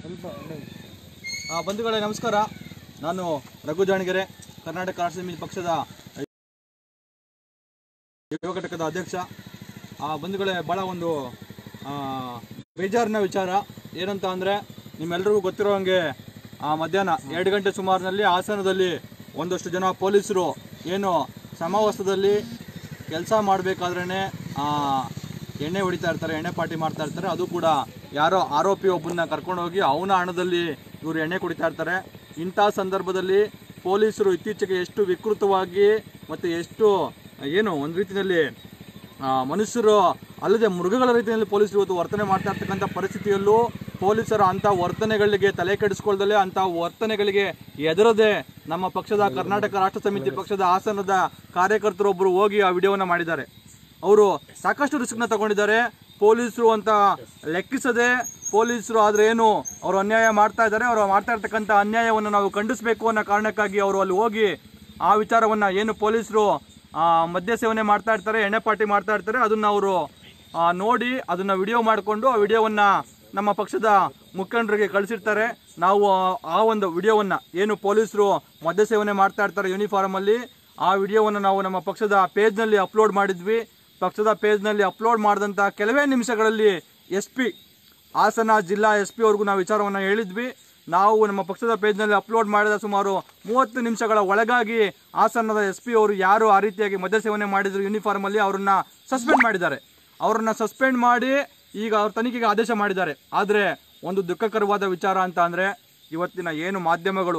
ಆ, ಬಂಧುಗಳೇ ನಮಸ್ಕಾರ ನಾನು ರಘು ಜಾಣಗೆರೆ ಕರ್ನಾಟಕ ರಾಷ್ಟ್ರ ಸಮಿತಿ ಪಕ್ಷದ ಯುವ ಘಟಕದ ಅಧ್ಯಕ್ಷ ಆ, ಬಂಧುಗಳೇ ಭಾಳ ಒಂದು ಆ, ಬೇಜಾರಿನ ವಿಚಾರ ಏನಂತ ಅಂದರೆ ನಿಮ್ಮೆಲ್ರಿಗೂ ಗೊತ್ತಿರೋ ಹಾಗೆ ಆ, ಮಧ್ಯಾಹ್ನ ಎರಡು ಗಂಟೆ ಸುಮಾರಿನಲ್ಲಿ ಹಾಸನದಲ್ಲಿ ಒಂದಷ್ಟು ಜನ ಪೊಲೀಸರು ಏನು ಸಮವಸ್ತ್ರದಲ್ಲಿ ಕೆಲಸ ಮಾಡಬೇಕಾದ್ರೇ ಎಣ್ಣೆ ಹೊಡಿತಾ ಇರ್ತಾರೆ ಎಣ್ಣೆ ಪಾರ್ಟಿ ಮಾಡ್ತಾ ಇರ್ತಾರೆ ಅದು ಕೂಡ ಯಾರೋ ಆರೋಪಿ ಒಬ್ಬನ್ನ ಕರ್ಕೊಂಡೋಗಿ ಅವನ ಹಣದಲ್ಲಿ ಇವರು ಎಣ್ಣೆ ಕುಡಿತಾ ಇರ್ತಾರೆ ಇಂಥ ಸಂದರ್ಭದಲ್ಲಿ ಪೊಲೀಸರು ಇತ್ತೀಚೆಗೆ ಎಷ್ಟು ವಿಕೃತವಾಗಿ ಮತ್ತು ಎಷ್ಟು ಏನು ಒಂದು ರೀತಿಯಲ್ಲಿ ಆ, ಮನುಷ್ಯರು ಅಲ್ಲದೆ ಮೃಗಗಳ ರೀತಿಯಲ್ಲಿ ಪೊಲೀಸರು ಇವತ್ತು ವರ್ತನೆ ಮಾಡ್ತಾ ಇರ್ತಕ್ಕಂಥ ಪರಿಸ್ಥಿತಿಯಲ್ಲೂ ಪೊಲೀಸರ ಅಂಥ ವರ್ತನೆಗಳಿಗೆ ತಲೆ ಕೆಡಿಸ್ಕೊಳ್ದಲೆ ಅಂಥ ವರ್ತನೆಗಳಿಗೆ ಎದುರದೆ ನಮ್ಮ ಪಕ್ಷದ ಕರ್ನಾಟಕ ರಾಷ್ಟ್ರ ಸಮಿತಿ ಪಕ್ಷದ ಹಾಸನದ ಕಾರ್ಯಕರ್ತರೊಬ್ಬರು ಹೋಗಿ ಆ ವಿಡಿಯೋನ ಮಾಡಿದ್ದಾರೆ ಅವರು ಸಾಕಷ್ಟು ರಿಸ್ಕ್ನ ತಗೊಂಡಿದ್ದಾರೆ ಪೊಲೀಸರು ಅಂತ ಲೆಕ್ಕಿಸದೆ ಪೊಲೀಸರು ಆದ್ರೆ ಏನು ಅವರು ಅನ್ಯಾಯ ಮಾಡ್ತಾ ಇದ್ದಾರೆ ಅವರು ಮಾಡ್ತಾ ಇರ್ತಕ್ಕಂಥ ಅನ್ಯಾಯವನ್ನು ನಾವು ಖಂಡಿಸಬೇಕು ಅನ್ನೋ ಕಾರಣಕ್ಕಾಗಿ ಅವರು ಅಲ್ಲಿ ಹೋಗಿ ಆ ವಿಚಾರವನ್ನ ಏನು ಪೊಲೀಸರು ಮದ್ಯ ಸೇವನೆ ಮಾಡ್ತಾ ಇರ್ತಾರೆ ಎಣ್ಣೆ ಪಾರ್ಟಿ ಮಾಡ್ತಾ ಇರ್ತಾರೆ ಅದನ್ನ ಅವರು ನೋಡಿ ಅದನ್ನ ವಿಡಿಯೋ ಮಾಡಿಕೊಂಡು ಆ ವಿಡಿಯೋವನ್ನ ನಮ್ಮ ಪಕ್ಷದ ಮುಖಂಡರಿಗೆ ಕಳಿಸಿರ್ತಾರೆ ನಾವು ಆ- ಆ ಒಂದು ವಿಡಿಯೋವನ್ನ ಏನು ಪೊಲೀಸರು ಮದ್ಯ ಸೇವನೆ ಮಾಡ್ತಾ ಇರ್ತಾರೆ ಯೂನಿಫಾರ್ಮ್ ಅಲ್ಲಿ ಆ ವಿಡಿಯೋವನ್ನು ನಾವು ನಮ್ಮ ಪಕ್ಷದ ಪೇಜ್ನಲ್ಲಿ ಅಪ್ಲೋಡ್ ಮಾಡಿದ್ವಿ ಪಕ್ಷದ ಪೇಜ್ನಲ್ಲಿ ಅಪ್ಲೋಡ್ ಮಾಡಿದಂಥ ಕೆಲವೇ ನಿಮಿಷಗಳಲ್ಲಿ ಎಸ್ ಪಿ ಹಾಸನ ಜಿಲ್ಲಾ ಎಸ್ ಪಿ ಅವ್ರಿಗೂ ನಾವು ವಿಚಾರವನ್ನು ಹೇಳಿದ್ವಿ ನಾವು ನಮ್ಮ ಪಕ್ಷದ ಪೇಜ್ನಲ್ಲಿ ಅಪ್ಲೋಡ್ ಮಾಡಿದ ಸುಮಾರು ಮೂವತ್ತು ನಿಮಿಷಗಳ ಒಳಗಾಗಿ ಹಾಸನದ ಎಸ್ ಪಿ ಅವರು ಯಾರು ಆ ರೀತಿಯಾಗಿ ಮದ್ಯ ಸೇವನೆ ಮಾಡಿದ್ರು ಯೂನಿಫಾರ್ಮಲ್ಲಿ ಅವರನ್ನ ಸಸ್ಪೆಂಡ್ ಮಾಡಿದ್ದಾರೆ ಅವರನ್ನ ಸಸ್ಪೆಂಡ್ ಮಾಡಿ ಈಗ ಅವ್ರ ತನಿಖೆಗೆ ಆದೇಶ ಮಾಡಿದ್ದಾರೆ ಆದರೆ ಒಂದು ದುಃಖಕರವಾದ ವಿಚಾರ ಅಂತ ಅಂದರೆ ಇವತ್ತಿನ ಏನು ಮಾಧ್ಯಮಗಳು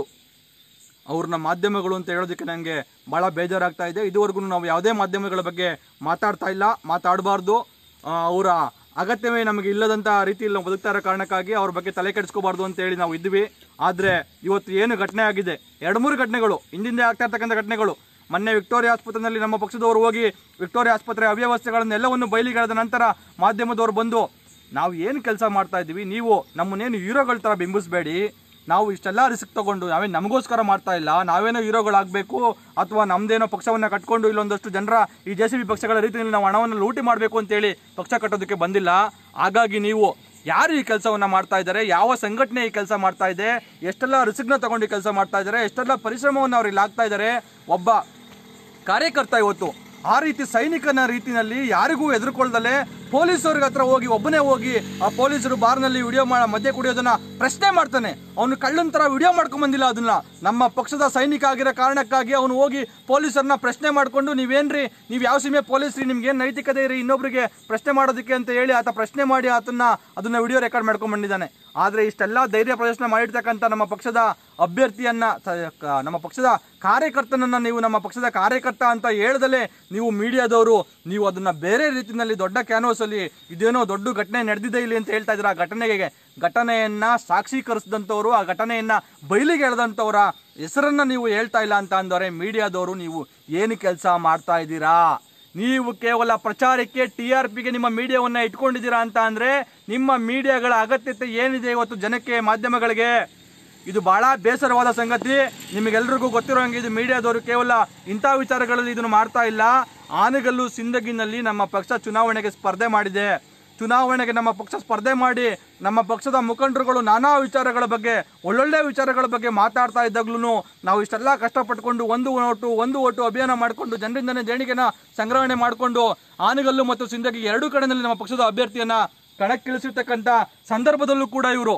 ಅವ್ರನ್ನ ಮಾಧ್ಯಮಗಳು ಅಂತ ಹೇಳೋದಕ್ಕೆ ನನಗೆ ಭಾಳ ಬೇಜಾರಾಗ್ತಾ ಇದೆ ಇದುವರೆಗೂ ನಾವು ಯಾವುದೇ ಮಾಧ್ಯಮಗಳ ಬಗ್ಗೆ ಮಾತಾಡ್ತಾ ಇಲ್ಲ ಮಾತಾಡಬಾರ್ದು ಅವರ ಅಗತ್ಯವೇ ನಮಗೆ ಇಲ್ಲದಂಥ ರೀತಿಯಲ್ಲಿ ನಾವು ಬದುಕ್ತಾ ಇರೋ ಕಾರಣಕ್ಕಾಗಿ ಅವ್ರ ಬಗ್ಗೆ ತಲೆ ಕೆಡಿಸ್ಕೋಬಾರ್ದು ಅಂತ ಹೇಳಿ ನಾವು ಇದ್ವಿ ಆದರೆ ಇವತ್ತು ಏನು ಘಟನೆ ಆಗಿದೆ ಎರಡು ಮೂರು ಘಟನೆಗಳು ಹಿಂದಿಂದೆ ಆಗ್ತಾ ಇರ್ತಕ್ಕಂಥ ಘಟನೆಗಳು ಮೊನ್ನೆ ವಿಕ್ಟೋರಿಯಾ ಆಸ್ಪತ್ರೆಯಲ್ಲಿ ನಮ್ಮ ಪಕ್ಷದವರು ಹೋಗಿ ವಿಕ್ಟೋರಿಯಾ ಆಸ್ಪತ್ರೆ ಅವ್ಯವಸ್ಥೆಗಳನ್ನೆಲ್ಲವನ್ನು ಬಯಲಿಗೆಳೆದ ನಂತರ ಮಾಧ್ಯಮದವರು ಬಂದು ನಾವು ಏನು ಕೆಲಸ ಮಾಡ್ತಾ ಇದ್ದೀವಿ ನೀವು ನಮ್ಮನ್ನೇನು ಹೀರೋಗಳ ಥರ ಬಿಂಬಿಸಬೇಡಿ ನಾವು ಇಷ್ಟೆಲ್ಲ ರಿಸ್ಕ್ ತಗೊಂಡು ನಾವೇನು ನಮಗೋಸ್ಕರ ಮಾಡ್ತಾ ಇಲ್ಲ ನಾವೇನೋ ಹೀರೋಗಳಾಗಬೇಕು ಅಥವಾ ನಮ್ದೇನೋ ಪಕ್ಷವನ್ನು ಕಟ್ಕೊಂಡು ಇಲ್ಲೊಂದಷ್ಟು ಜನರ ಈ ಜೆ ಸಿ ಬಿ ಪಕ್ಷಗಳ ರೀತಿಯಲ್ಲಿ ನಾವು ಹಣವನ್ನು ಲೂಟಿ ಮಾಡಬೇಕು ಅಂತೇಳಿ ಪಕ್ಷ ಕಟ್ಟೋದಕ್ಕೆ ಬಂದಿಲ್ಲ ಹಾಗಾಗಿ ನೀವು ಯಾರು ಈ ಕೆಲಸವನ್ನ ಮಾಡ್ತಾ ಇದ್ದಾರೆ ಯಾವ ಸಂಘಟನೆ ಈ ಕೆಲಸ ಮಾಡ್ತಾ ಇದೆ ಎಷ್ಟೆಲ್ಲ ರಿಸ್ಕ್ನ ತಗೊಂಡು ಈ ಕೆಲಸ ಮಾಡ್ತಾ ಇದ್ದಾರೆ ಎಷ್ಟೆಲ್ಲ ಪರಿಶ್ರಮವನ್ನು ಅವ್ರು ಇಲ್ಲಿ ಹಾಕ್ತಾ ಇದ್ದಾರೆ ಒಬ್ಬ ಕಾರ್ಯಕರ್ತ ಇವತ್ತು ಆ ರೀತಿ ಸೈನಿಕನ ರೀತಿನಲ್ಲಿ ಯಾರಿಗೂ ಎದುರುಕೊಳ್ದಲೆ ಪೊಲೀಸವ್ರಿಗೆ ಹತ್ರ ಹೋಗಿ ಒಬ್ಬನೇ ಹೋಗಿ ಆ ಪೊಲೀಸರು ಬಾರ್ನಲ್ಲಿ ವಿಡಿಯೋ ಮಾಡ ಮದ್ಯ ಕುಡಿಯೋದನ್ನ ಪ್ರಶ್ನೆ ಮಾಡ್ತಾನೆ ಅವನು ಕಳ್ಳನ ತರ ವಿಡಿಯೋ ಮಾಡ್ಕೊಂಡ್ ಬಂದಿಲ್ಲ ಅದನ್ನ ನಮ್ಮ ಪಕ್ಷದ ಸೈನಿಕ ಆಗಿರೋ ಕಾರಣಕ್ಕಾಗಿ ಅವನು ಹೋಗಿ ಪೊಲೀಸರನ್ನ ಪ್ರಶ್ನೆ ಮಾಡ್ಕೊಂಡು ನೀವೇನ್ರಿ ನೀವು ಯಾವ ಸೀಮೆ ಪೊಲೀಸ್ರಿ ನಿಮ್ಗೆ ಏನ್ ನೈತಿಕತೆ ಇರಿ ಇನ್ನೊಬ್ರಿಗೆ ಪ್ರಶ್ನೆ ಮಾಡೋದಕ್ಕೆ ಅಂತ ಹೇಳಿ ಆತ ಪ್ರಶ್ನೆ ಮಾಡಿ ಆತನ್ನ ಅದನ್ನ ವಿಡಿಯೋ ರೆಕಾರ್ಡ್ ಮಾಡ್ಕೊಂಡ್ ಬಂದಿದ್ದಾನೆ ಆದ್ರೆ ಇಷ್ಟೆಲ್ಲ ಧೈರ್ಯ ಪ್ರದರ್ಶನ ಮಾಡಿರ್ತಕ್ಕಂಥ ನಮ್ಮ ಪಕ್ಷದ ಅಭ್ಯರ್ಥಿಯನ್ನ ಸ- ಕ- ನಮ್ಮ ಪಕ್ಷದ ಕಾರ್ಯಕರ್ತನನ್ನ ನೀವು ನಮ್ಮ ಪಕ್ಷದ ಕಾರ್ಯಕರ್ತ ಅಂತ ಹೇಳ್ದಲೆ ನೀವು ಮೀಡಿಯಾದವರು ನೀವು ಅದನ್ನ ಬೇರೆ ರೀತಿಯಲ್ಲಿ ದೊಡ್ಡ ಕ್ಯಾನ್ವಸ್ ಅಲ್ಲಿ ಇದೇನೋ ದೊಡ್ಡ ಘಟನೆ ನಡೆದಿದೆ ಇಲ್ಲಿ ಅಂತ ಹೇಳ್ತಾ ಇದ್ರ ಆ ಘಟನೆಗೆ ಘಟನೆಯನ್ನ ಸಾಕ್ಷೀಕರಿಸಿದಂಥವ್ರು ಆ ಘಟನೆಯನ್ನ ಬಯಲಿಗೆ ಎಳೆದಂಥವ್ರ ಹೆಸರನ್ನ ನೀವು ಹೇಳ್ತಾ ಇಲ್ಲ ಅಂತ ಅಂದವ್ರೆ ಮೀಡಿಯಾದವರು ನೀವು ಏನು ಕೆಲಸ ಮಾಡ್ತಾ ಇದ್ದೀರಾ ನೀವು ಕೇವಲ ಪ್ರಚಾರಕ್ಕೆ ಟಿ ಆರ್ ಪಿಗೆ ನಿಮ್ಮ ಮೀಡಿಯಾವನ್ನ ಇಟ್ಕೊಂಡಿದ್ದೀರಾ ಅಂತ ಅಂದ್ರೆ ನಿಮ್ಮ ಮೀಡಿಯಾಗಳ ಅಗತ್ಯತೆ ಏನಿದೆ ಇವತ್ತು ಜನಕ್ಕೆ ಮಾಧ್ಯಮಗಳಿಗೆ ಇದು ಬಹಳ ಬೇಸರವಾದ ಸಂಗತಿ ನಿಮಗೆಲ್ರಿಗೂ ಗೊತ್ತಿರೋ ಹಂಗೆ ಇದು ಮೀಡಿಯಾದವರು ಕೇವಲ ಇಂಥ ವಿಚಾರಗಳಲ್ಲಿ ಇದನ್ನು ಮಾಡ್ತಾ ಇಲ್ಲ ಆನೆಗಲ್ಲು ಸಿಂದಗಿನಲ್ಲಿ ನಮ್ಮ ಪಕ್ಷ ಚುನಾವಣೆಗೆ ಸ್ಪರ್ಧೆ ಮಾಡಿದೆ ಚುನಾವಣೆಗೆ ನಮ್ಮ ಪಕ್ಷ ಸ್ಪರ್ಧೆ ಮಾಡಿ ನಮ್ಮ ಪಕ್ಷದ ಮುಖಂಡರುಗಳು ನಾನಾ ವಿಚಾರಗಳ ಬಗ್ಗೆ ಒಳ್ಳೊಳ್ಳೆ ವಿಚಾರಗಳ ಬಗ್ಗೆ ಮಾತಾಡ್ತಾ ಇದ್ದಾಗ್ಲೂ ನಾವು ಇಷ್ಟೆಲ್ಲ ಕಷ್ಟಪಟ್ಕೊಂಡು ಒಂದು ಓಟು ಒಂದು ಓಟು ಅಭಿಯಾನ ಮಾಡಿಕೊಂಡು ಜನರಿಂದನೇ ದೇಣಿಗೆನ ಸಂಗ್ರಹಣೆ ಮಾಡಿಕೊಂಡು ಆನೆಗಲ್ಲು ಮತ್ತು ಸಿಂದಗಿ ಎರಡೂ ಕಡೆಯಲ್ಲಿ ನಮ್ಮ ಪಕ್ಷದ ಅಭ್ಯರ್ಥಿಯನ್ನ ಕಣಕ್ಕಿಳಿಸಿರ್ತಕ್ಕಂಥ ಸಂದರ್ಭದಲ್ಲೂ ಕೂಡ ಇವರು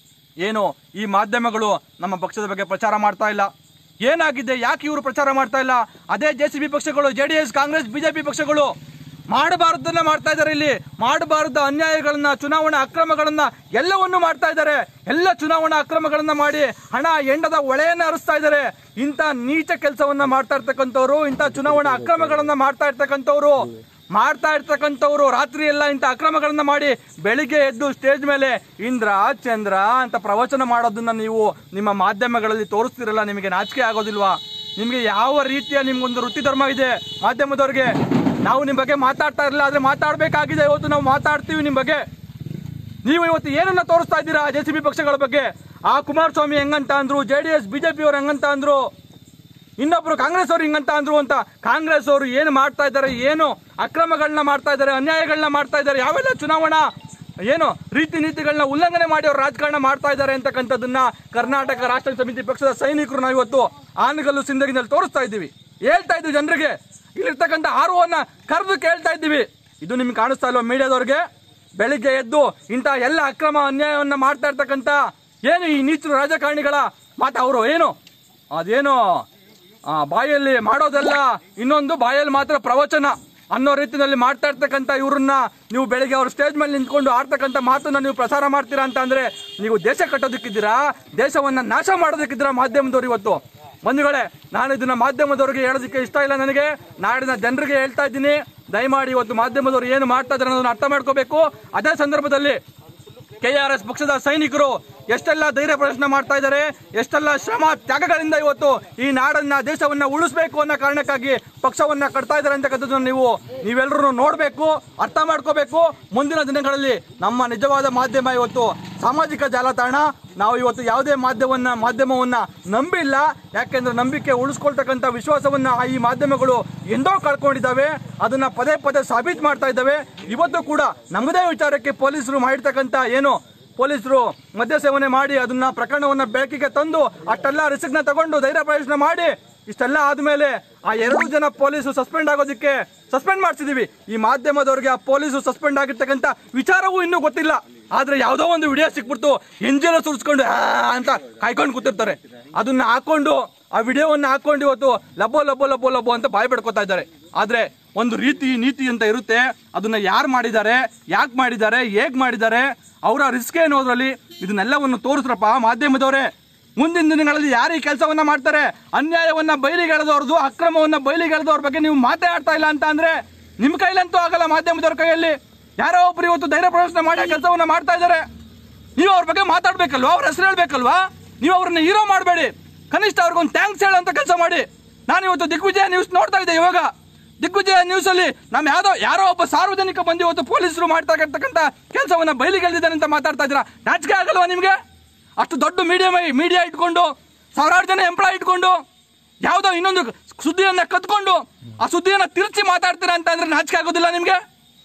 ಏನು ಈ ಮಾಧ್ಯಮಗಳು ನಮ್ಮ ಪಕ್ಷದ ಬಗ್ಗೆ ಪ್ರಚಾರ ಮಾಡ್ತಾ ಇಲ್ಲ ಏನಾಗಿದೆ ಯಾಕೆ ಇವರು ಪ್ರಚಾರ ಮಾಡ್ತಾ ಇಲ್ಲ ಅದೇ ಜೆ ಸಿ ಬಿ ಪಕ್ಷಗಳು J D S Congress BJP ಪಕ್ಷಗಳು ಮಾಡಬಾರದನ್ನ ಮಾಡ್ತಾ ಇದ್ದಾರೆ ಇಲ್ಲಿ ಮಾಡಬಾರದ ಅನ್ಯಾಯಗಳನ್ನ ಚುನಾವಣಾ ಅಕ್ರಮಗಳನ್ನ ಎಲ್ಲವನ್ನೂ ಮಾಡ್ತಾ ಇದ್ದಾರೆ ಎಲ್ಲ ಚುನಾವಣಾ ಅಕ್ರಮಗಳನ್ನ ಮಾಡಿ ಹಣ ಎಂಡದ ಒಳೆಯನ್ನ ಹರಿಸ್ತಾ ಇದ್ದಾರೆ ಇಂಥ ನೀಚ ಕೆಲಸವನ್ನ ಮಾಡ್ತಾ ಇರ್ತಕ್ಕಂಥವ್ರು ಇಂಥ ಚುನಾವಣಾ ಅಕ್ರಮಗಳನ್ನ ಮಾಡ್ತಾ ಇರ್ತಕ್ಕಂಥವ್ರು ಮಾಡ್ತಾ ಇರ್ತಕ್ಕಂಥವ್ರು ರಾತ್ರಿ ಎಲ್ಲ ಇಂಥ ಅಕ್ರಮಗಳನ್ನ ಮಾಡಿ ಬೆಳಿಗ್ಗೆ ಎದ್ದು ಸ್ಟೇಜ್ ಮೇಲೆ ಇಂದ್ರ ಚಂದ್ರ ಅಂತ ಪ್ರವಚನ ಮಾಡೋದನ್ನ ನೀವು ನಿಮ್ಮ ಮಾಧ್ಯಮಗಳಲ್ಲಿ ತೋರಿಸ್ತಿರಲ್ಲ ನಿಮಗೆ ನಾಚಿಕೆ ಆಗೋದಿಲ್ವಾ ನಿಮಗೆ ಯಾವ ರೀತಿಯ ನಿಮ್ಗೊಂದು ವೃತ್ತಿ ಧರ್ಮ ಇದೆ ಮಾಧ್ಯಮದವ್ರಿಗೆ ನಾವು ನಿಮ್ಮ ಬಗ್ಗೆ ಮಾತಾಡ್ತಾ ಇರಲಿಲ್ಲ ಆದ್ರೆ ಮಾತಾಡ್ಬೇಕಾಗಿದೆ ಇವತ್ತು ನಾವು ಮಾತಾಡ್ತೀವಿ ನಿಮ್ಮ ಬಗ್ಗೆ ನೀವು ಇವತ್ತು ಏನನ್ನ ತೋರಿಸ್ತಾ ಇದ್ದೀರಾ ಜೆ ಸಿ ಬಿ ಪಕ್ಷಗಳ ಬಗ್ಗೆ ಆ ಕುಮಾರಸ್ವಾಮಿ ಹೆಂಗಂತ ಅಂದ್ರು ಜೆ ಡಿ ಎಸ್ ಬಿಜೆಪಿ ಅವ್ರು ಹೆಂಗಂತ ಅಂದ್ರು ಇನ್ನೊಬ್ರು ಕಾಂಗ್ರೆಸ್ ಅವ್ರು ಹಿಂಗಂತ ಅಂದ್ರು ಅಂತ ಕಾಂಗ್ರೆಸ್ ಅವರು ಏನು ಮಾಡ್ತಾ ಇದ್ದಾರೆ ಏನು ಅಕ್ರಮಗಳನ್ನ ಮಾಡ್ತಾ ಇದ್ದಾರೆ ಅನ್ಯಾಯಗಳನ್ನ ಮಾಡ್ತಾ ಇದ್ದಾರೆ ಯಾವೆಲ್ಲ ಚುನಾವಣಾ ಏನು ರೀತಿ ನೀತಿಗಳನ್ನ ಉಲ್ಲಂಘನೆ ಮಾಡಿ ಅವ್ರು ರಾಜಕಾರಣ ಮಾಡ್ತಾ ಇದ್ದಾರೆ ಅಂತಕ್ಕಂಥದ್ದನ್ನ ಕರ್ನಾಟಕ ರಾಷ್ಟ್ರ ಸಮಿತಿ ಪಕ್ಷದ ಸೈನಿಕರು ನಾವು ಇವತ್ತು ಆನಗಲ್ಲು ಸಿಂದಗಿನಲ್ಲಿ ತೋರಿಸ್ತಾ ಇದ್ದೀವಿ ಹೇಳ್ತಾ ಇದ್ದೀವಿ ಜನರಿಗೆ ಇಲ್ಲಿರ್ತಕ್ಕಂಥ ಆರ್ ಅನ್ನ ಕರೆದು ಕೇಳ್ತಾ ಇದ್ದೀವಿ ಇದು ನಿಮ್ಗೆ ಕಾಣಿಸ್ತಾ ಇಲ್ವಾ ಮೀಡಿಯಾದವ್ರಿಗೆ ಬೆಳಿಗ್ಗೆ ಎದ್ದು ಇಂಥ ಎಲ್ಲ ಅಕ್ರಮ ಅನ್ಯಾಯವನ್ನ ಮಾಡ್ತಾ ಇರ್ತಕ್ಕಂಥ ಏನು ಈ ನೀಚರು ರಾಜಕಾರಣಿಗಳ ಮಾತು ಅವರು ಏನು ಅದೇನು ಆ, ಬಾಯಲ್ಲಿ ಮಾಡೋದೆಲ್ಲ ಇನ್ನೊಂದು ಬಾಯಲ್ಲಿ ಮಾತ್ರ ಪ್ರವಚನ ಅನ್ನೋ ರೀತಿಯಲ್ಲಿ ಮಾಡ್ತಾ ಇರ್ತಕ್ಕಂಥ ಇವ್ರನ್ನ ನೀವು ಬೆಳಿಗ್ಗೆ ಅವ್ರ ಸ್ಟೇಜ್ ಮೇಲೆ ನಿಂತ್ಕೊಂಡು ಆಡ್ತಕ್ಕಂಥ ಮಾತನ್ನ ನೀವು ಪ್ರಸಾರ ಮಾಡ್ತೀರಾ ಅಂತ ಅಂದ್ರೆ ನೀವು ದೇಶ ಕಟ್ಟೋದಕ್ಕಿದ್ದೀರಾ ದೇಶವನ್ನ ನಾಶ ಮಾಡೋದಕ್ಕಿದ್ದೀರಾ ಮಾಧ್ಯಮದವ್ರು ಇವತ್ತು ಬಂಧುಗಳೇ ನಾನು ಇದನ್ನ ಮಾಧ್ಯಮದವ್ರಿಗೆ ಹೇಳೋದಕ್ಕೆ ಇಷ್ಟ ಇಲ್ಲ ನನಗೆ ನಾಡಿನ ಜನರಿಗೆ ಹೇಳ್ತಾ ಇದ್ದೀನಿ ದಯಮಾಡಿ ಇವತ್ತು ಮಾಧ್ಯಮದವರು ಏನು ಮಾಡ್ತಾ ಇದ್ದಾರೆ ಅನ್ನೋದನ್ನ ಅರ್ಥ ಮಾಡ್ಕೋಬೇಕು ಅದೇ ಸಂದರ್ಭದಲ್ಲಿ ಕೆಆರ್ಎಸ್ ಪಕ್ಷದ ಸೈನಿಕರು ಎಷ್ಟೆಲ್ಲ ಧೈರ್ಯ ಪ್ರದರ್ಶನ ಮಾಡ್ತಾ ಇದ್ದಾರೆ ಎಷ್ಟೆಲ್ಲ ಶ್ರಮ ತ್ಯಾಗಗಳಿಂದ ಇವತ್ತು ಈ ನಾಡನ್ನ ದೇಶವನ್ನ ಉಳಿಸಬೇಕು ಅನ್ನೋ ಕಾರಣಕ್ಕಾಗಿ ಪಕ್ಷವನ್ನ ಕಟ್ತಾ ಇದ್ದಾರೆ ಅಂತಕ್ಕಂಥದ್ದನ್ನ ನೀವು ನೀವೆಲ್ಲರೂ ನೋಡಬೇಕು ಅರ್ಥ ಮಾಡ್ಕೋಬೇಕು ಮುಂದಿನ ದಿನಗಳಲ್ಲಿ ನಮ್ಮ ನಿಜವಾದ ಮಾಧ್ಯಮ ಇವತ್ತು ಸಾಮಾಜಿಕ ಜಾಲತಾಣ ನಾವು ಇವತ್ತು ಯಾವುದೇ ಮಾಧ್ಯಮವನ್ನ ಮಾಧ್ಯಮವನ್ನ ನಂಬಿಲ್ಲ ಯಾಕೆಂದ್ರೆ ನಂಬಿಕೆ ಉಳಿಸ್ಕೊಳ್ತಕ್ಕಂಥ ವಿಶ್ವಾಸವನ್ನ ಆ ಈ ಮಾಧ್ಯಮಗಳು ಎಂದೋ ಕಳ್ಕೊಂಡಿದ್ದಾವೆ ಅದನ್ನ ಪದೇ ಪದೇ ಸಾಬೀತು ಮಾಡ್ತಾ ಇದ್ದಾವೆ ಇವತ್ತು ಕೂಡ ನಮ್ಮದೇ ವಿಚಾರಕ್ಕೆ ಪೊಲೀಸರು ಮಾಡಿರ್ತಕ್ಕಂಥ ಏನು ಪೊಲೀಸರು ಮದ್ಯ ಸೇವನೆ ಮಾಡಿ ಅದನ್ನ ಪ್ರಕರಣವನ್ನ ಬೆಳಕಿಗೆ ತಂದು ಅಷ್ಟೆಲ್ಲ ರಿಸ್ಕ್ನ ತಗೊಂಡು ಧೈರ್ಯ ಪ್ರದರ್ಶನ ಮಾಡಿ ಇಷ್ಟೆಲ್ಲ ಆದ್ಮೇಲೆ ಆ ಎರಡು ಜನ ಪೊಲೀಸು ಸಸ್ಪೆಂಡ್ ಆಗೋದಕ್ಕೆ ಸಸ್ಪೆಂಡ್ ಮಾಡ್ಸಿದೀವಿ ಈ ಮಾಧ್ಯಮದವ್ರಿಗೆ ಆ ಪೊಲೀಸು ಸಸ್ಪೆಂಡ್ ಆಗಿರ್ತಕ್ಕಂಥ ವಿಚಾರವೂ ಇನ್ನೂ ಗೊತ್ತಿಲ್ಲ ಆದ್ರೆ ಯಾವುದೋ ಒಂದು ವಿಡಿಯೋ ಸಿಕ್ಬಿಡ್ತು ಎಂಜಿನ ಸುರಿಸ್ಕೊಂಡು ಆ ಅಂತ ಕಾಯ್ಕೊಂಡು ಕೂತಿರ್ತಾರೆ ಅದನ್ನ ಹಾಕೊಂಡು ಆ ವಿಡಿಯೋವನ್ನ ಹಾಕೊಂಡು ಇವತ್ತು ಲಬ್ಬೋ ಲಬ್ಬೋ ಲಬ್ಬೋ ಲಬ್ಬೋ ಅಂತ ಬಾಯ್ ಬಿಡ್ಕೋತಾ ಇದ್ದಾರೆ ಆದ್ರೆ ಒಂದು ರೀತಿ ನೀತಿ ಅಂತ ಇರುತ್ತೆ ಅದನ್ನ ಯಾರು ಮಾಡಿದ್ದಾರೆ ಯಾಕೆ ಮಾಡಿದ್ದಾರೆ ಹೇಗ್ ಮಾಡಿದ್ದಾರೆ ಅವರ ರಿಸ್ಕ್ ಏನು ಅದ್ರಲ್ಲಿ ಇದನ್ನೆಲ್ಲವನ್ನು ತೋರಿಸ್ರಪ್ಪ ಮಾಧ್ಯಮದವರೇ ಮುಂದಿನ ದಿನಗಳಲ್ಲಿ ಯಾರು ಈ ಕೆಲಸವನ್ನ ಮಾಡ್ತಾರೆ ಅನ್ಯಾಯವನ್ನ ಬಯಲಿಗೆಳೆದವ್ರದ್ದು ಅಕ್ರಮವನ್ನ ಬಯಲಿಗೆಳೆದವ್ರ ಬಗ್ಗೆ ನೀವು ಮಾತಾಡ್ತಾ ಇಲ್ಲ ಅಂತ ಅಂದ್ರೆ ನಿಮ್ ಕೈಲಂತೂ ಆಗಲ್ಲ ಮಾಧ್ಯಮದವ್ರ ಕೈಯಲ್ಲಿ ಯಾರೋ ಒಬ್ರು ಇವತ್ತು ಧೈರ್ಯ ಪ್ರದರ್ಶನ ಮಾಡಿ ಕೆಲಸವನ್ನ ಮಾಡ್ತಾ ಇದ್ದಾರೆ ನೀವು ಅವ್ರ ಬಗ್ಗೆ ಮಾತಾಡ್ಬೇಕಲ್ವಾ ಅವ್ರ ಹೆಸರು ಹೇಳ್ಬೇಕಲ್ವಾ ನೀವು ಅವ್ರನ್ನ ಹೀರೋ ಮಾಡಬೇಡಿ ಕನಿಷ್ಠ ಅವ್ರಿಗೊಂದು ಥ್ಯಾಂಕ್ಸ್ ಹೇಳಂತ ಕೆಲಸ ಮಾಡಿ ನಾನು ಇವತ್ತು ದಿಗ್ವಿಜಯ ನ್ಯೂಸ್ ನೋಡ್ತಾ ಇದ್ದೆ ಇವಾಗ ದಿಗ್ವಿಜಯ ನ್ಯೂಸ್ ಅಲ್ಲಿ ನಮ್ಮ ಯಾವ್ದೋ ಯಾರೋ ಒಬ್ಬ ಸಾರ್ವಜನಿಕ ಬಂದು ಇವತ್ತು ಪೊಲೀಸರು ಮಾಡ್ತಾ ಇರ್ತಕ್ಕಂಥ ಕೆಲಸವನ್ನ ಬಯಲಿಗೆಳೆದಿದ್ದಾರೆ ಅಂತ ಮಾತಾಡ್ತಾ ಇದ್ದೀರಾ ನಾಚಿಕೆ ಆಗಲ್ವಾ ನಿಮ್ಗೆ ಅಷ್ಟು ದೊಡ್ಡ ಮೀಡಿಯಾ ಮೀಡಿಯಾ ಇಟ್ಕೊಂಡು ಸಾವಿರಾರು ಜನ ಎಂಪ್ಲಾಯ್ ಇಟ್ಕೊಂಡು ಯಾವುದೋ ಇನ್ನೊಂದು ಸುದ್ದಿಯನ್ನ ಕತ್ಕೊಂಡು ಆ ಸುದ್ದಿಯನ್ನ ತಿರುಚಿ ಮಾತಾಡ್ತೀರಾ ಅಂತ ಅಂದ್ರೆ ನಾಚಿಕೆ ಆಗೋದಿಲ್ಲ ನಿಮ್ಗೆ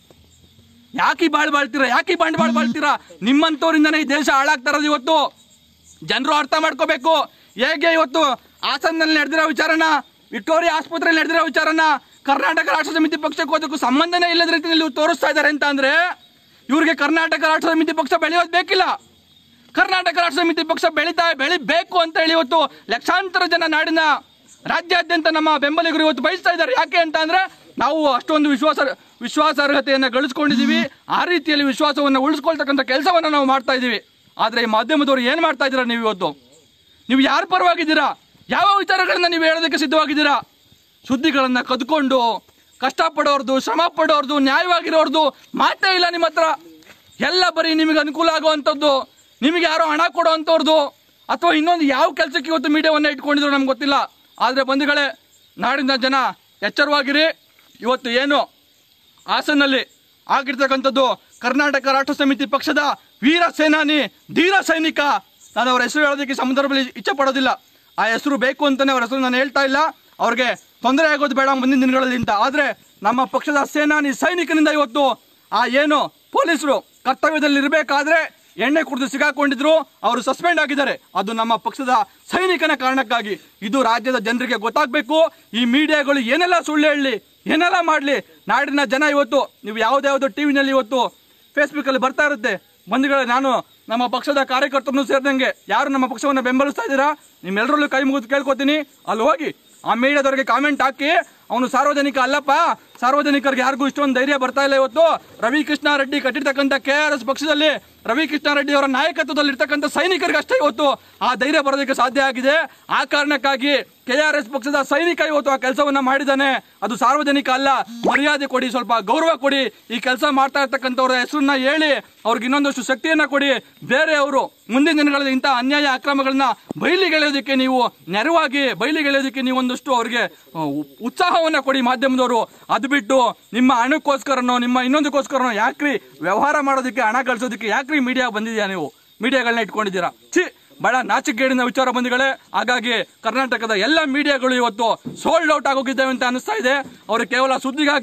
ಯಾಕೆ ಈ ಬಾಳ್ ಬಾಳ್ತೀರಾ ಯಾಕೆ ಈ ಬಂಡವಾಳ ಬಾಳ್ತೀರಾ ನಿಮ್ಮಂತವರಿಂದನೇ ಈ ದೇಶ ಹಾಳಾಗ್ತಾ ಇರೋದು ಇವತ್ತು ಜನರು ಅರ್ಥ ಮಾಡ್ಕೋಬೇಕು ಹೇಗೆ ಇವತ್ತು ಹಾಸನ್ನಲ್ಲಿ ನಡೆದಿರೋ ವಿಚಾರನ ವಿಕ್ಟೋರಿಯಾ ಆಸ್ಪತ್ರೆಯಲ್ಲಿ ನಡೆದಿರೋ ವಿಚಾರನ ಕರ್ನಾಟಕ ರಾಷ್ಟ್ರ ಸಮಿತಿ ಪಕ್ಷಕ್ಕೆ ಹೋದಕ್ಕೂ ಸಂಬಂಧನೇ ಇಲ್ಲದ ರೀತಿಯಲ್ಲಿ ಇವ್ರು ತೋರಿಸ್ತಾ ಇದ್ದಾರೆ ಅಂತ ಅಂದ್ರೆ ಇವ್ರಿಗೆ ಕರ್ನಾಟಕ ರಾಷ್ಟ್ರ ಸಮಿತಿ ಪಕ್ಷ ಬೆಳೆಯೋದು ಬೇಕಿಲ್ಲ ಕರ್ನಾಟಕ ರಾಷ್ಟ್ರ ಸಮಿತಿ ಪಕ್ಷ ಬೆಳೀತಾ ಬೆಳಿಬೇಕು ಅಂತ ಹೇಳಿ ಇವತ್ತು ಲಕ್ಷಾಂತರ ಜನ ನಾಡಿನ ರಾಜ್ಯಾದ್ಯಂತ ನಮ್ಮ ಬೆಂಬಲಿಗರು ಇವತ್ತು ಬಯಸ್ತಾ ಇದ್ದಾರೆ ಯಾಕೆ ಅಂತ ಅಂದ್ರೆ ನಾವು ಅಷ್ಟೊಂದು ವಿಶ್ವಾಸ ವಿಶ್ವಾಸಾರ್ಹತೆಯನ್ನು ಗಳಿಸ್ಕೊಂಡಿದ್ದೀವಿ ಆ ರೀತಿಯಲ್ಲಿ ವಿಶ್ವಾಸವನ್ನು ಉಳಿಸ್ಕೊಳ್ತಕ್ಕಂಥ ಕೆಲಸವನ್ನು ನಾವು ಮಾಡ್ತಾ ಇದ್ದೀವಿ ಆದರೆ ಈ ಮಾಧ್ಯಮದವರು ಏನು ಮಾಡ್ತಾ ಇದ್ದೀರಾ ನೀವು ಇವತ್ತು ನೀವು ಯಾರ ಪರವಾಗಿದ್ದೀರಾ ಯಾವ ವಿಚಾರಗಳನ್ನ ನೀವು ಹೇಳೋದಕ್ಕೆ ಸಿದ್ಧವಾಗಿದ್ದೀರಾ ಸುದ್ದಿಗಳನ್ನ ಕದ್ಕೊಂಡು ಕಷ್ಟಪಡೋರ್ದು ಶ್ರಮ ಪಡೋರ್ದು ನ್ಯಾಯವಾಗಿರೋರ್ದು ಮಾತೇ ಇಲ್ಲ ನಿಮ್ಮ ಹತ್ರ ಎಲ್ಲ ಬರೀ ನಿಮಗೆ ಅನುಕೂಲ ಆಗುವಂಥದ್ದು ನಿಮಗೆ ಯಾರೋ ಹಣ ಕೊಡುವಂಥವ್ರದ್ದು ಅಥವಾ ಇನ್ನೊಂದು ಯಾವ ಕೆಲಸಕ್ಕೆ ಇವತ್ತು ಮೀಡಿಯಾವನ್ನ ಇಟ್ಕೊಂಡಿದ್ರು ನಮ್ಗೆ ಗೊತ್ತಿಲ್ಲ ಆದರೆ ಬಂಧುಗಳೇ ನಾಡಿನ ಜನ ಎಚ್ಚರವಾಗಿರಿ ಇವತ್ತು ಏನು ಹಾಸನಲ್ಲಿ ಆಗಿರ್ತಕ್ಕಂಥದ್ದು ಕರ್ನಾಟಕ ರಾಷ್ಟ್ರ ಸಮಿತಿ ಪಕ್ಷದ ವೀರ ಸೇನಾನಿ ಧೀರ ಸೈನಿಕ ನಾನು ಅವರ ಹೆಸರು ಹೇಳೋದಕ್ಕೆ ಈ ಸಂದರ್ಭದಲ್ಲಿ ಇಚ್ಛೆ ಪಡೋದಿಲ್ಲ ಆ ಹೆಸರು ಬೇಕು ಅಂತಾನೆ ಅವ್ರ ಹೆಸರು ನಾನು ಹೇಳ್ತಾ ಇಲ್ಲ ಅವ್ರಿಗೆ ತೊಂದರೆ ಆಗೋದು ಬೇಡ ಮುಂದಿನ ದಿನಗಳಲ್ಲಿ ಅಂತ ಆದರೆ ನಮ್ಮ ಪಕ್ಷದ ಸೇನಾನಿ ಸೈನಿಕನಿಂದ ಇವತ್ತು ಆ ಏನು ಪೊಲೀಸರು ಕರ್ತವ್ಯದಲ್ಲಿ ಇರಬೇಕಾದ್ರೆ ಎಣ್ಣೆ ಕುಡಿದು ಸಿಗಾಕೊಂಡಿದ್ರು ಅವರು ಸಸ್ಪೆಂಡ್ ಆಗಿದ್ದಾರೆ ಅದು ನಮ್ಮ ಪಕ್ಷದ ಸೈನಿಕನ ಕಾರಣಕ್ಕಾಗಿ ಇದು ರಾಜ್ಯದ ಜನರಿಗೆ ಗೊತ್ತಾಗಬೇಕು ಈ ಮೀಡಿಯಾಗಳು ಏನೆಲ್ಲ ಸುಳ್ಳು ಹೇಳಲಿ ಏನೆಲ್ಲ ಮಾಡಲಿ ನಾಡಿನ ಜನ ಇವತ್ತು ನೀವು ಯಾವುದ್ಯಾವುದೋ ಟಿ ವಿನಲ್ಲಿ ಇವತ್ತು ಫೇಸ್ಬುಕ್ಕಲ್ಲಿ ಬರ್ತಾ ಇರುತ್ತೆ ಬಂಧುಗಳೇ ನಾನು ನಮ್ಮ ಪಕ್ಷದ ಕಾರ್ಯಕರ್ತರನ್ನು ಸೇರಿದಂಗೆ ಯಾರು ನಮ್ಮ ಪಕ್ಷವನ್ನು ಬೆಂಬಲಿಸ್ತಾ ಇದ್ದೀರಾ ನಿಮ್ಮೆಲ್ಲರಲ್ಲೂ ಕೈ ಮುಗಿದು ಕೇಳ್ಕೊತೀನಿ ಅಲ್ಲಿ ಹೋಗಿ ಆ ಮೀಡಿಯಾದವರಿಗೆ ಕಾಮೆಂಟ್ ಹಾಕಿ ಅವನು ಸಾರ್ವಜನಿಕ ಅಲ್ಲಪ್ಪ ಸಾರ್ವಜನಿಕರಿಗೆ ಯಾರಿಗೂ ಇಷ್ಟೊಂದು ಧೈರ್ಯ ಬರ್ತಾ ಇಲ್ಲ ಇವತ್ತು ರವಿ ಕೃಷ್ಣ ರೆಡ್ಡಿ ಕಟ್ಟಿರ್ತಕ್ಕಂಥ ಕೆ ಆರ್ ಎಸ್ ಪಕ್ಷದಲ್ಲಿ ರವಿ ಕೃಷ್ಣ ರೆಡ್ಡಿ ಅವರ ನಾಯಕತ್ವದಲ್ಲಿ ಇರ್ತಕ್ಕಂಥ ಸೈನಿಕರಿಗೆ ಅಷ್ಟೇ ಇವತ್ತು ಆ ಧೈರ್ಯ ಬರೋದಕ್ಕೆ ಸಾಧ್ಯ ಆಗಿದೆ ಆ ಕಾರಣಕ್ಕಾಗಿ ಕೆ ಆರ್ ಎಸ್ ಪಕ್ಷದ ಸೈನಿಕ ಇವತ್ತು ಆ ಕೆಲಸವನ್ನ ಮಾಡಿದ್ದಾನೆ ಅದು ಸಾರ್ವಜನಿಕ ಅಲ್ಲ ಮರ್ಯಾದೆ ಕೊಡಿ ಸ್ವಲ್ಪ ಗೌರವ ಕೊಡಿ ಈ ಕೆಲಸ ಮಾಡ್ತಾ ಇರ್ತಕ್ಕಂಥವ್ರ ಹೆಸರನ್ನ ಹೇಳಿ ಅವ್ರಿಗೆ ಇನ್ನೊಂದಷ್ಟು ಶಕ್ತಿಯನ್ನ ಕೊಡಿ ಬೇರೆ ಅವರು ಮುಂದಿನ ದಿನಗಳಲ್ಲಿ ಇಂಥ ಅನ್ಯಾಯ ಅಕ್ರಮಗಳನ್ನ ಬಯಲಿಗೆಳೆಯೋದಕ್ಕೆ ನೀವು ನೆರವಾಗಿ ಬಯಲಿಗೆಳೆಯೋದಕ್ಕೆ ನೀವು ಒಂದಷ್ಟು ಅವ್ರಿಗೆ ಆ, ಉ- ಉತ್ಸಾಹವನ್ನ ಕೊಡಿ ಮಾಧ್ಯಮದವರು ಅದು ಬಿಟ್ಟು ನಿಮ್ಮ ಹಣಕ್ಕೋಸ್ಕರನೋ ನಿಮ್ಮ ಇನ್ನೊಂದಕ್ಕೋಸ್ಕರನೋ ಯಾಕ್ರಿ ವ್ಯವಹಾರ ಮಾಡೋದಕ್ಕೆ ಹಣ ಗಳಿಸೋದಕ್ಕೆ ಯಾಕ್ರಿ ಮೀಡಿಯಾ ಬಂದಿದ್ಯಾ ನೀವು ಮೀಡಿಯಾಗಳನ್ನ ಇಟ್ಕೊಂಡಿದ್ದೀರಾ ಛೀ ಬಹಳ ನಾಚಿಕೆಗೇಡಿನ ವಿಚಾರ ಬಂಧುಗಳೇ ಹಾಗಾಗಿ ಕರ್ನಾಟಕದ ಎಲ್ಲ ಮೀಡಿಯಾಗಳು ಇವತ್ತು ಸೋಲ್ಡ್ ಔಟ್ ಆಗೋಗಿದ್ದಾವೆ ಅಂತ ಅನಿಸ್ತಾ ಇದೆ ಅವರು ಕೇವಲ ಸುದ್ದಿಗಾಗಿ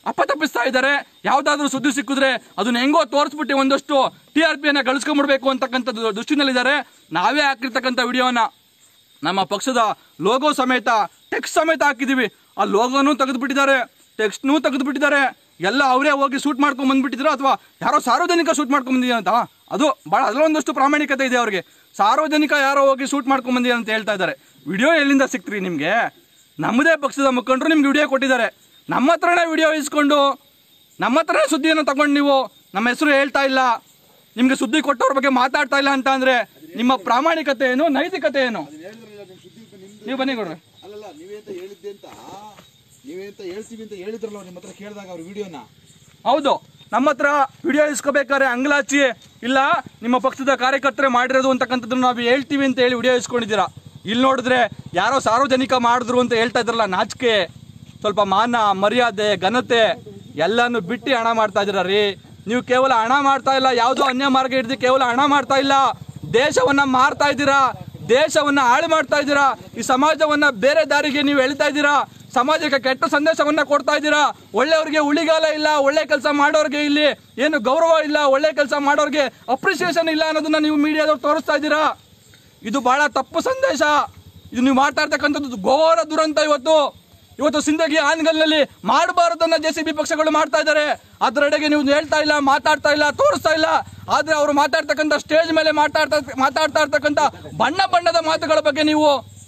ಅಪತಪ್ಪಿಸ್ತಾ ಇದ್ದಾರೆ ಯಾವ್ದಾದ್ರು ಸುದ್ದಿ ಸಿಕ್ಕಿದ್ರೆ ಅದನ್ನ ಹೆಂಗೋ ತೋರಿಸ್ಬಿಟ್ಟು ಒಂದಷ್ಟು ಟಿ ಆರ್ ಪಿಯನ್ನ ಗಳಿಸ್ಕೊಂಡ್ಬಿಡ್ಬೇಕು ಅಂತಕ್ಕಂಥದ್ದು ದೃಷ್ಟಿನಲ್ಲಿದ್ದಾರೆ ನಾವೇ ಹಾಕಿರ್ತಕ್ಕಂಥ ವಿಡಿಯೋನ ನಮ್ಮ ಪಕ್ಷದ ಲೋಗೋ ಸಮೇತ ಟೆಕ್ಸ್ಟ್ ಸಮೇತ ಹಾಕಿದೀವಿ ಆ ಲೋಗೋನು ತೆಗೆದುಬಿಟ್ಟಿದ್ದಾರೆ ಟೆಕ್ಸ್ಟ್ನೂ ತೆಗೆದುಬಿಟ್ಟಿದ್ದಾರೆ ಎಲ್ಲ ಅವರೇ ಹೋಗಿ ಶೂಟ್ ಮಾಡ್ಕೊಂಡ್ ಬಂದ್ಬಿಟ್ಟಿದ್ರು ಅಥವಾ ಯಾರೋ ಸಾರ್ವಜನಿಕ ಶೂಟ್ ಮಾಡ್ಕೊಂಡ್ ಬಂದಿದ್ದೀರ ಅಂತ ಅದು ಭಾಳ ಅದರೊಂದಷ್ಟು ಪ್ರಾಮಾಣಿಕತೆ ಇದೆ ಅವ್ರಿಗೆ ಸಾರ್ವಜನಿಕ ಯಾರೋ ಹೋಗಿ ಶೂಟ್ ಮಾಡ್ಕೊಂಡ್ ಬಂದಿದ್ದಾರೆ ಅಂತ ಹೇಳ್ತಾ ಇದ್ದಾರೆ ವಿಡಿಯೋ ಎಲ್ಲಿಂದ ಸಿಕ್ತ್ರಿ ನಿಮಗೆ ನಮ್ಮದೇ ಪಕ್ಷದ ಮುಖಂಡರು ನಿಮ್ಗೆ ವಿಡಿಯೋ ಕೊಟ್ಟಿದ್ದಾರೆ ನಮ್ಮ ಹತ್ರನೇ ವಿಡಿಯೋ ಇಸ್ಕೊಂಡು ನಮ್ಮ ಹತ್ರನೇ ಸುದ್ದಿಯನ್ನು ತಗೊಂಡು ನೀವು ನಮ್ಮ ಹೆಸರು ಹೇಳ್ತಾ ಇಲ್ಲ ನಿಮ್ಗೆ ಸುದ್ದಿ ಕೊಟ್ಟವ್ರ ಬಗ್ಗೆ ಮಾತಾಡ್ತಾ ಇಲ್ಲ ಅಂತ ಅಂದ್ರೆ ನಿಮ್ಮ ಪ್ರಾಮಾಣಿಕತೆ ಏನು ನೈತಿಕತೆ ಏನು ನೀವು ಬನ್ನಿ ಕೊಡ್ರಿ ಅಲ್ಲಲ್ಲ ನೀವೇ ಅಂತ ಹೇಳಿದ್ದೆ ಅಂತ ನೀವೇ ಅಂತ ಹೇಳ್ತೀವಿ ಅಂತ ಹೇಳಿದ್ರಲ್ಲ ನಿಮ್ಮ ಹತ್ರ ಕೇಳಿದಾಗ ಅವ್ರ ವಿಡಿಯೋನ ಹೌದು ನಮ್ಮ ಹತ್ರ ವಿಡಿಯೋ ಇಸ್ಕೋಬೇಕಾದ್ರೆ ಅಂಗ್ಲಾಚಿ ಇಲ್ಲ ನಿಮ್ಮ ಪಕ್ಷದ ಕಾರ್ಯಕರ್ತರೆ ಮಾಡಿರೋದು ಅಂತಕ್ಕಂಥದ್ದನ್ನ ನಾವು ಹೇಳ್ತೀವಿ ಅಂತ ಹೇಳಿ ವಿಡಿಯೋ ಇಸ್ಕೊಂಡಿದ್ದೀರಾ ಇಲ್ಲಿ ನೋಡಿದ್ರೆ ಯಾರೋ ಸಾರ್ವಜನಿಕ ಮಾಡಿದ್ರು ಅಂತ ಹೇಳ್ತಾ ಇದ್ರಲ್ಲ ನಾಚಿಕೆ ಸ್ವಲ್ಪ ಮಾನ ಮರ್ಯಾದೆ ಘನತೆ ಎಲ್ಲಾನು ಬಿಟ್ಟು ಹಣ ಮಾಡ್ತಾ ಇದ್ದೀರಾ ರೀ ನೀವು ಕೇವಲ ಹಣ ಮಾಡ್ತಾ ಇಲ್ಲ ಯಾವುದೋ ಅನ್ಯ ಮಾರ್ಗ ಹಿಡಿದು ಕೇವಲ ಹಣ ಮಾಡ್ತಾ ಇಲ್ಲ ದೇಶವನ್ನ ಮಾರ್ತಾ ಇದ್ದೀರಾ ದೇಶವನ್ನ ಹಾಳು ಮಾಡ್ತಾ ಇದ್ದೀರಾ ಈ ಸಮಾಜವನ್ನ ಬೇರೆ ದಾರಿಗೆ ನೀವು ಎಳಿತಾ ಇದ್ದೀರಾ ಸಮಾಜಕ್ಕೆ ಕೆಟ್ಟ ಸಂದೇಶವನ್ನ ಕೊಡ್ತಾ ಇದ್ದೀರಾ ಒಳ್ಳೆಯವ್ರಿಗೆ ಉಳಿಗಾಲ ಇಲ್ಲ ಒಳ್ಳೆ ಕೆಲಸ ಮಾಡೋರ್ಗೆ ಇಲ್ಲಿ ಏನು ಗೌರವ ಇಲ್ಲ ಒಳ್ಳೆ ಕೆಲಸ ಮಾಡೋರ್ಗೆ ಅಪ್ರಿಸಿಯೇಷನ್ ಇಲ್ಲ ಅನ್ನೋದನ್ನ ನೀವು ಮೀಡಿಯಾದವ್ರು ತೋರಿಸ್ತಾ ಇದ್ದೀರಾ ಇದು ಬಹಳ ತಪ್ಪು ಸಂದೇಶ ಇದು ನೀವು ಮಾಡ್ತಾ ಇರ್ತಕ್ಕಂಥದ್ದು ಘೋರ ದುರಂತ ಇವತ್ತು ಇವತ್ತು ಸಿಂದಗಿ ಆನ್ಗಲ್ನಲ್ಲಿ ಮಾಡಬಾರದನ್ನ ಜೆ ಸಿ ಬಿ ಪಕ್ಷಗಳು ಮಾಡ್ತಾ ಇದ್ದಾರೆ ಅದರೆಡೆಗೆ ನೀವು ಹೇಳ್ತಾ ಇಲ್ಲ ಮಾತಾಡ್ತಾ ಇಲ್ಲ ತೋರಿಸ್ತಾ ಇಲ್ಲ ಆದ್ರೆ ಅವರು ಮಾತಾಡ್ತಕ್ಕಂಥ ಸ್ಟೇಜ್ ಮೇಲೆ ಮಾತಾಡ್ತಾ ಮಾತಾಡ್ತಾ ಇರ್ತಕ್ಕಂಥ ಬಣ್ಣ ಬಣ್ಣದ ಮಾತುಗಳ ಬಗ್ಗೆ ನೀವು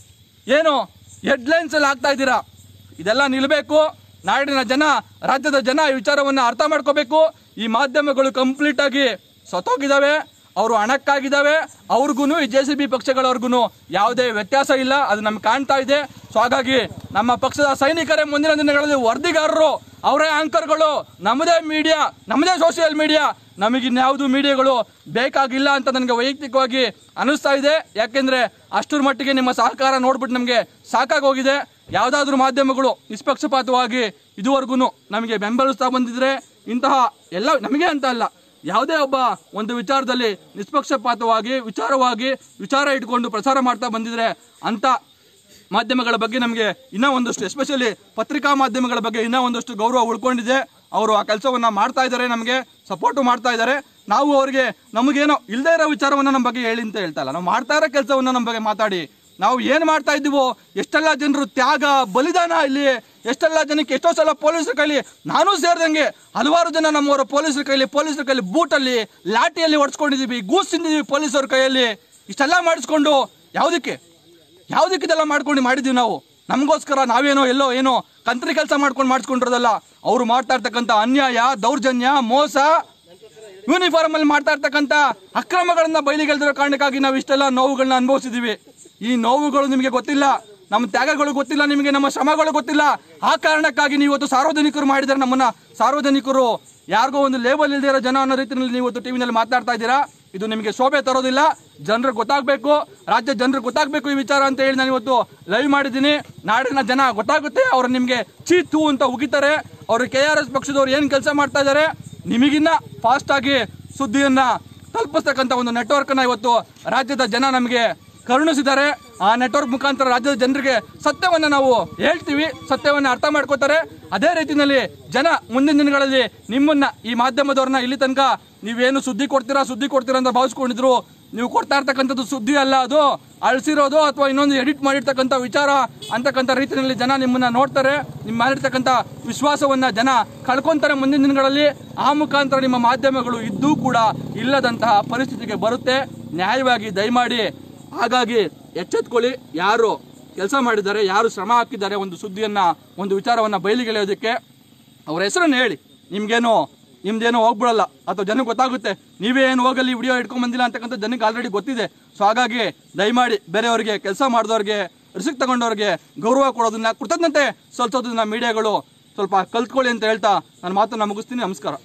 ಏನು ಹೆಡ್ಲೈನ್ಸ್ ಅಲ್ಲಿ ಹಾಕ್ತಾ ಇದ್ದೀರಾ ಇದೆಲ್ಲ ನಿಲ್ಲಬೇಕು ನಾಡಿನ ಜನ ರಾಜ್ಯದ ಜನ ಈ ವಿಚಾರವನ್ನು ಅರ್ಥ ಮಾಡ್ಕೋಬೇಕು ಈ ಮಾಧ್ಯಮಗಳು ಕಂಪ್ಲೀಟ್ ಆಗಿ ಸತ್ತೋಗಿದ್ದಾವೆ ಅವರು ಹಣಕ್ಕಾಗಿದ್ದಾವೆ ಅವ್ರಿಗೂ ಈ ಜೆ ಸಿ ಬಿ ಪಕ್ಷಗಳವ್ರಿಗೂ ಯಾವುದೇ ವ್ಯತ್ಯಾಸ ಇಲ್ಲ ಅದು ನಮ್ಗೆ ಕಾಣ್ತಾ ಇದೆ ಸೊ ಹಾಗಾಗಿ ನಮ್ಮ ಪಕ್ಷದ ಸೈನಿಕರೇ ಮುಂದಿನ ದಿನಗಳಲ್ಲಿ ವರದಿಗಾರರು ಅವರೇ ಆಂಕರ್ಗಳು ನಮ್ಮದೇ ಮೀಡಿಯಾ ನಮ್ಮದೇ ಸೋಷಿಯಲ್ ಮೀಡಿಯಾ ನಮಗಿನ್ಯಾವುದು ಮೀಡಿಯಾಗಳು ಬೇಕಾಗಿಲ್ಲ ಅಂತ ನನಗೆ ವೈಯಕ್ತಿಕವಾಗಿ ಅನಿಸ್ತಾ ಇದೆ ಯಾಕೆಂದ್ರೆ ಅಷ್ಟರ ಮಟ್ಟಿಗೆ ನಿಮ್ಮ ಸಹಕಾರ ನೋಡ್ಬಿಟ್ಟು ನಮಗೆ ಸಾಕಾಗೋಗಿದೆ ಯಾವುದಾದ್ರೂ ಮಾಧ್ಯಮಗಳು ನಿಷ್ಪಕ್ಷಪಾತವಾಗಿ ಇದುವರೆಗೂ ನಮಗೆ ಬೆಂಬಲಿಸ್ತಾ ಬಂದಿದ್ರೆ ಇಂತಹ ಎಲ್ಲ ನಮಗೆ ಅಂತ ಅಲ್ಲ ಯಾವುದೇ ಒಬ್ಬ ಒಂದು ವಿಚಾರದಲ್ಲಿ ನಿಷ್ಪಕ್ಷಪಾತವಾಗಿ ವಿಚಾರವಾಗಿ ವಿಚಾರ ಇಟ್ಕೊಂಡು ಪ್ರಚಾರ ಮಾಡ್ತಾ ಬಂದಿದ್ರೆ ಅಂತ ಮಾಧ್ಯಮಗಳ ಬಗ್ಗೆ ನಮಗೆ ಇನ್ನೂ ಒಂದಷ್ಟು ಎಸ್ಪೆಷಲಿ ಪತ್ರಿಕಾ ಮಾಧ್ಯಮಗಳ ಬಗ್ಗೆ ಇನ್ನೂ ಒಂದಷ್ಟು ಗೌರವ ಉಳ್ಕೊಂಡಿದೆ ಅವರು ಆ ಕೆಲಸವನ್ನ ಮಾಡ್ತಾ ಇದ್ದಾರೆ ನಮಗೆ ಸಪೋರ್ಟು ಮಾಡ್ತಾ ಇದ್ದಾರೆ ನಾವು ಅವರಿಗೆ ನಮಗೇನೋ ಇಲ್ಲದೇ ಇರೋ ವಿಚಾರವನ್ನು ನಮ್ಮ ಬಗ್ಗೆ ಹೇಳಿ ಅಂತ ಹೇಳ್ತಾ ಇಲ್ಲ ನಾವು ಮಾಡ್ತಾ ಇರೋ ಕೆಲಸವನ್ನು ನಮ್ಮ ಬಗ್ಗೆ ಮಾತಾಡಿ ನಾವು ಏನು ಮಾಡ್ತಾ ಇದ್ದೀವೋ ಎಷ್ಟೆಲ್ಲ ಜನರು ತ್ಯಾಗ ಬಲಿದಾನ ಇಲ್ಲಿ ಎಷ್ಟೆಲ್ಲ ಜನಕ್ಕೆ ಎಷ್ಟೋ ಸಲ ಪೊಲೀಸರ ಕೈಲಿ ನಾನು ಸೇರಿದಂಗೆ ಹಲವಾರು ಜನ ನಮ್ಮವರ ಪೊಲೀಸರ ಕೈಲಿ ಪೊಲೀಸರ ಕೈಲಿ ಬೂಟಲ್ಲಿ ಲಾಠಿಯಲ್ಲಿ ಹೊಡ್ಸ್ಕೊಂಡಿದ್ದೀವಿ ಗೂಸ್ ತಿಂದಿದ್ದೀವಿ ಪೊಲೀಸರ ಕೈಯಲ್ಲಿ ಇಷ್ಟೆಲ್ಲ ಮಾಡಿಸ್ಕೊಂಡು ಯಾವುದಕ್ಕೆ ಯಾವುದಕ್ಕೆ ಇದೆಲ್ಲ ಮಾಡ್ಕೊಂಡು ಮಾಡಿದೀವಿ ನಾವು ನಮಗೋಸ್ಕರ ನಾವೇನೋ ಎಲ್ಲೋ ಏನೋ ಕಂತ್ರಿ ಕೆಲಸ ಮಾಡ್ಕೊಂಡು ಮಾಡಿಸ್ಕೊಂಡಿರೋದಲ್ಲ ಅವರು ಮಾಡ್ತಾ ಇರ್ತಕ್ಕಂಥ ಅನ್ಯಾಯ ದೌರ್ಜನ್ಯ ಮೋಸ ಯೂನಿಫಾರ್ಮ್ ಅಲ್ಲಿ ಮಾಡ್ತಾ ಇರ್ತಕ್ಕಂಥ ಅಕ್ರಮಗಳನ್ನ ಬಯಲಿಗೆಲ್ದಿರೋ ಕಾರಣಕ್ಕಾಗಿ ನಾವು ಇಷ್ಟೆಲ್ಲ ನೋವುಗಳನ್ನ ಅನುಭವಿಸಿದೀವಿ ಈ ನೋವುಗಳು ನಿಮಗೆ ಗೊತ್ತಿಲ್ಲ ನಮ್ಮ ತ್ಯಾಗಗಳು ಗೊತ್ತಿಲ್ಲ ನಿಮಗೆ ನಮ್ಮ ಶ್ರಮಗಳು ಗೊತ್ತಿಲ್ಲ ಆ ಕಾರಣಕ್ಕಾಗಿ ನೀವು ಇವತ್ತು ಸಾರ್ವಜನಿಕರು ಮಾಡಿದ್ದಾರೆ ನಮ್ಮನ್ನ ಸಾರ್ವಜನಿಕರು ಯಾರಿಗೋ ಒಂದು ಲೇಬಲ್ ಇಲ್ಲದೆ ಇರೋ ಜನ ಅನ್ನೋ ರೀತಿಯಲ್ಲಿ ನೀವು ಇವತ್ತು ಟಿವಿನಲ್ಲಿ ಮಾತಾಡ್ತಾ ಇದ್ದೀರಾ ಇದು ನಿಮಗೆ ಶೋಭೆ ತರೋದಿಲ್ಲ ಜನರಿಗೆ ಗೊತ್ತಾಗಬೇಕು ರಾಜ್ಯ ಜನರಿಗೆ ಗೊತ್ತಾಗಬೇಕು ಈ ವಿಚಾರ ಅಂತ ಹೇಳಿ ನಾನು ಇವತ್ತು ಲೈವ್ ಮಾಡಿದ್ದೀನಿ ನಾಡಿನ ಜನ ಗೊತ್ತಾಗುತ್ತೆ ಅವ್ರು ನಿಮಗೆ ಚೀತು ಅಂತ ಉಗಿತಾರೆ ಅವರು ಕೆ ಆರ್ ಎಸ್ ಪಕ್ಷದವ್ರು ಏನು ಕೆಲಸ ಮಾಡ್ತಾ ಇದ್ದಾರೆ ನಿಮಗಿನ್ನ ಫಾಸ್ಟ್ ಆಗಿ ಸುದ್ದಿಯನ್ನ ತಲುಪಿಸ್ತಕ್ಕಂಥ ಒಂದು ನೆಟ್ವರ್ಕ್ ಅನ್ನ ಇವತ್ತು ರಾಜ್ಯದ ಜನ ನಮಗೆ ಕರುಣಿಸಿದ್ದಾರೆ ಆ ನೆಟ್ವರ್ಕ್ ಮುಖಾಂತರ ರಾಜ್ಯದ ಜನರಿಗೆ ಸತ್ಯವನ್ನ ನಾವು ಹೇಳ್ತೀವಿ ಸತ್ಯವನ್ನ ಅರ್ಥ ಮಾಡ್ಕೋತಾರೆ ಅದೇ ರೀತಿಯಲ್ಲಿ ಜನ ಮುಂದಿನ ದಿನಗಳಲ್ಲಿ ನಿಮ್ಮನ್ನ ಈ ಮಾಧ್ಯಮದವ್ರನ್ನ ಇಲ್ಲಿ ತನಕ ನೀವೇನು ಸುದ್ದಿ ಕೊಡ್ತೀರಾ ಸುದ್ದಿ ಕೊಡ್ತೀರಾ ಅಂತ ಭಾವಿಸ್ಕೊಂಡಿದ್ರು ನೀವು ಕೊಡ್ತಾ ಇರ್ತಕ್ಕಂಥದ್ದು ಸುದ್ದಿ ಅಲ್ಲ ಅದು ಅಳಿಸಿರೋದು ಅಥವಾ ಇನ್ನೊಂದು ಎಡಿಟ್ ಮಾಡಿರ್ತಕ್ಕಂಥ ವಿಚಾರ ಅಂತಕ್ಕಂಥ ರೀತಿಯಲ್ಲಿ ಜನ ನಿಮ್ಮನ್ನ ನೋಡ್ತಾರೆ ನಿಮ್ಮ ಮಾಡಿರ್ತಕ್ಕಂಥ ವಿಶ್ವಾಸವನ್ನ ಜನ ಕಳ್ಕೊಂತಾರೆ ಮುಂದಿನ ದಿನಗಳಲ್ಲಿ ಆ ಮುಖಾಂತರ ನಿಮ್ಮ ಮಾಧ್ಯಮಗಳು ಇದ್ದೂ ಕೂಡ ಇಲ್ಲದಂತಹ ಪರಿಸ್ಥಿತಿಗೆ ಬರುತ್ತೆ ನ್ಯಾಯವಾಗಿ ದಯಮಾಡಿ ಹಾಗಾಗಿ ಎಚ್ಚೆತ್ಕೊಳ್ಳಿ ಯಾರು ಕೆಲಸ ಮಾಡಿದ್ದಾರೆ ಯಾರು ಶ್ರಮ ಹಾಕಿದ್ದಾರೆ ಒಂದು ಸುದ್ದಿಯನ್ನ ಒಂದು ವಿಚಾರವನ್ನ ಬಯಲಿಗೆಳೆಯೋದಕ್ಕೆ ಅವ್ರ ಹೆಸರನ್ನು ಹೇಳಿ ನಿಮ್ಗೇನು ನಿಮ್ದೇನೋ ಹೋಗ್ಬಿಡಲ್ಲ ಅಥವಾ ಜನಕ್ಕೆ ಗೊತ್ತಾಗುತ್ತೆ ನೀವೇ ಏನು ಹೋಗಲಿ ವಿಡಿಯೋ ಇಟ್ಕೊಂಡ್ ಬಂದಿಲ್ಲ ಅಂತಕ್ಕಂಥ ಜನಕ್ಕೆ ಆಲ್ರೆಡಿ ಗೊತ್ತಿದೆ ಸೊ ಹಾಗಾಗಿ ದಯಮಾಡಿ ಬೇರೆಯವರಿಗೆ ಕೆಲಸ ಮಾಡಿದವ್ರಿಗೆ ರಿಸಿಕ್ ತಗೊಂಡವ್ರಿಗೆ ಗೌರವ ಕೊಡೋದನ್ನ ಕೃತಜ್ಞತೆ ಸಲ್ಲಿಸೋದನ್ನ ಮೀಡಿಯಾಗಳು ಸ್ವಲ್ಪ ಕಲ್ತ್ಕೊಳ್ಳಿ ಅಂತ ಹೇಳ್ತಾ ನಾನು ಮಾತನ್ನ ಮುಗಿಸ್ತೀನಿ ನಮಸ್ಕಾರ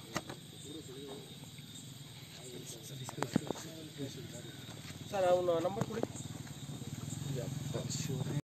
ಸರ್ ಅವನ ನಂಬರ್ ಕೊಡಿ